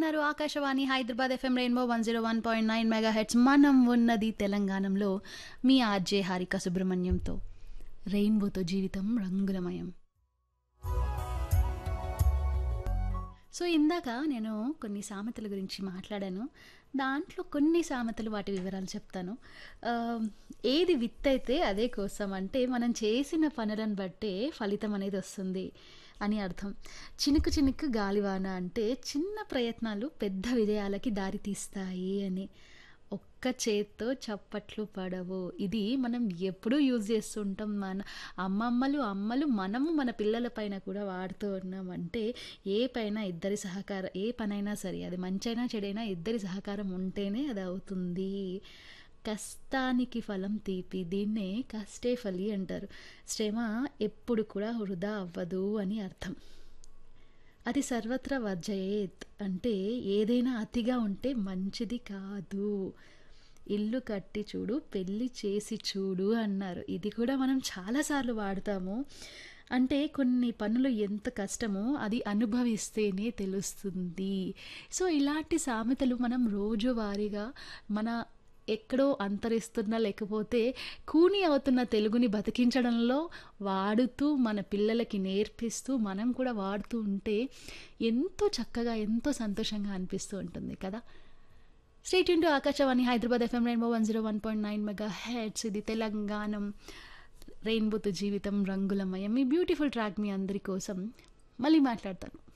వింటున్నారు Akashvani Hyderabad FM Rainbow one zero one point nine megahertz మనం ఉన్నది తెలంగాణలో మీ ఆర్జే హారిక సుబ్రహ్మణ్యంతో రెయిన్బోతో జీవితం రంగులమయం సో ఇందాక నేను కొన్ని సామెతల గురించి మాట్లాడాను దాంట్లో కొన్ని సామెతలు వాటి వివరాలు చెప్తాను ఆ, ఏది విత్తైతే అదే కోసం అంటే మనం చేసిన పనులను బట్టే ఫలితం అనేది వస్తుంది అని అర్థం చినుకు చినుకు గాలివాన అంటే చిన్న ప్రయత్నాలు పెద్ద విజయాలకి దారి తీస్తాయి అని ఒక్క చేత్తో చప్పట్లు పడవు ఇది మనం ఎప్పుడూ యూజ్ చేస్తుంటాం మన అమ్మమ్మలు అమ్మలు మనము మన పిల్లల పైన కూడా వాడుతూ ఉన్నామంటే ఏ పైన ఇద్దరి సహకారం ఏ పనైనా సరే అది మంచైనా చెడైనా ఇద్దరి సహకారం ఉంటేనే అది అవుతుంది కష్టానికి ఫలం తీపి దీన్నే కష్టే ఫలి అంటారు శ్రమ ఎప్పుడు కూడా వృధా అవ్వదు అని అర్థం అది సర్వత్రా వర్జయేత్ అంటే ఏదైనా అతిగా ఉంటే మంచిది కాదు ఇల్లు కట్టి చూడు పెళ్ళి చేసి చూడు అన్నారు ఇది కూడా మనం చాలాసార్లు వాడతాము అంటే కొన్ని పనులు ఎంత కష్టమో అది అనుభవిస్తేనే తెలుస్తుంది సో ఇలాంటి సామెతలు మనం రోజువారీగా మన ఎక్కడో అంతరిస్తున్న లేకపోతే కూని అవుతున్న తెలుగుని బతికించడంలో వాడుతూ మన పిల్లలకి నేర్పిస్తూ మనం కూడా వాడుతూ ఉంటే ఎంతో చక్కగా ఎంతో సంతోషంగా అనిపిస్తూ ఉంటుంది కదా stay tuned to Akashvani Hyderabad FM Rainbow one zero one point nine megahertz ఇది తెలంగాణం రెయిన్బోతో జీవితం రంగులమయం ఈ బ్యూటిఫుల్ ట్రాక్ మీ అందరి కోసం మళ్ళీ మాట్లాడతాను